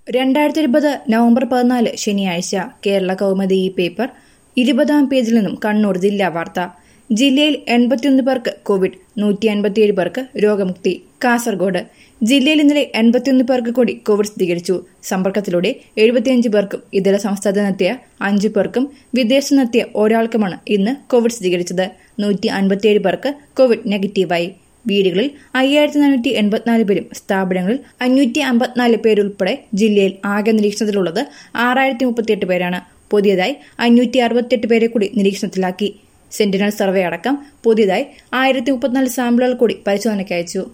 രണ്ടായിരത്തി ഇരുപത് നവംബർ പതിനാല് ശനിയാഴ്ച കേരള കൗമുദി ഈ പേപ്പർ ഇരുപതാം പേജിൽ നിന്നും കണ്ണൂർ ജില്ലാ വാർത്ത ജില്ലയിൽ എൺപത്തിയൊന്ന് പേർക്ക് കോവിഡ് നൂറ്റി അൻപത്തിയേഴ് പേർക്ക് രോഗമുക്തി കാസർഗോഡ് ജില്ലയിൽ ഇന്നലെ എൺപത്തിയൊന്ന് പേർക്ക് കൂടി കോവിഡ് സ്ഥിരീകരിച്ചു സമ്പർക്കത്തിലൂടെ എഴുപത്തിയഞ്ച് പേർക്കും ഇതര സംസ്ഥാനത്ത് നിന്നെത്തിയ അഞ്ചു പേർക്കും വിദേശത്ത് നിന്നെത്തിയ ഒരാൾക്കുമാണ് ഇന്ന് കോവിഡ് സ്ഥിരീകരിച്ചത് നൂറ്റി അൻപത്തിയേഴ് പേർക്ക് കോവിഡ് നെഗറ്റീവായി വീടുകളിൽ അയ്യായിരത്തി നാനൂറ്റി എൺപത്തിനാല് പേരും സ്ഥാപനങ്ങളിൽ അഞ്ഞൂറ്റി അമ്പത്തിനാല് പേരുൾപ്പെടെ ജില്ലയിൽ ആകെ നിരീക്ഷണത്തിലുള്ളത് ആറായിരത്തി മുപ്പത്തിയെട്ട് പേരാണ് പുതിയതായി അഞ്ഞൂറ്റി അറുപത്തിയെട്ട് പേരെ കൂടി നിരീക്ഷണത്തിലാക്കി സെന്റിനൽ സർവേ അടക്കം പുതിയതായി ആയിരത്തി മുപ്പത്തിനാല് സാമ്പിളുകൾ കൂടി പരിശോധനയ്ക്ക് അയച്ചു